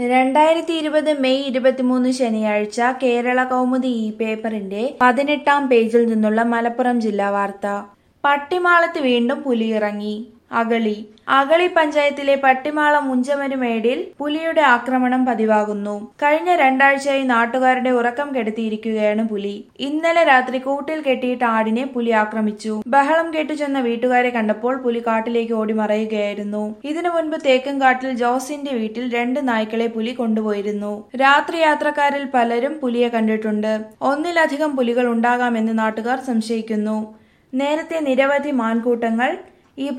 രണ്ടായിരത്തി ഇരുപത് മെയ് ഇരുപത്തിമൂന്ന് ശനിയാഴ്ച കേരള കൗമുദി ഈ പേപ്പറിന്റെ പതിനെട്ടാം പേജിൽ നിന്നുള്ള മലപ്പുറം ജില്ലാ വാർത്ത പട്ടിമാളത്ത് വീണ്ടും പുലിയിറങ്ങി അഗളി അഗളി പഞ്ചായത്തിലെ പട്ടിമാളം മുഞ്ചമരുമേടിൽ പുലിയുടെ ആക്രമണം പതിവാകുന്നു കഴിഞ്ഞ രണ്ടാഴ്ചയായി നാട്ടുകാരുടെ ഉറക്കം കെടുത്തിയിരിക്കുകയാണ് പുലി ഇന്നലെ രാത്രി കൂട്ടിൽ കെട്ടിയിട്ട ആടിനെ പുലി ആക്രമിച്ചു ബഹളം കേട്ടു ചെന്ന വീട്ടുകാരെ കണ്ടപ്പോൾ പുലി കാട്ടിലേക്ക് ഓടി മറയുകയായിരുന്നു ഇതിനു മുൻപ് തേക്കുംകാട്ടിൽ ജോസിന്റെ വീട്ടിൽ രണ്ട് നായ്ക്കളെ പുലി കൊണ്ടുപോയിരുന്നു രാത്രി യാത്രക്കാരിൽ പലരും പുലിയെ കണ്ടിട്ടുണ്ട് ഒന്നിലധികം പുലികൾ ഉണ്ടാകാമെന്ന് നാട്ടുകാർ സംശയിക്കുന്നു നേരത്തെ നിരവധി മാൻകൂട്ടങ്ങൾ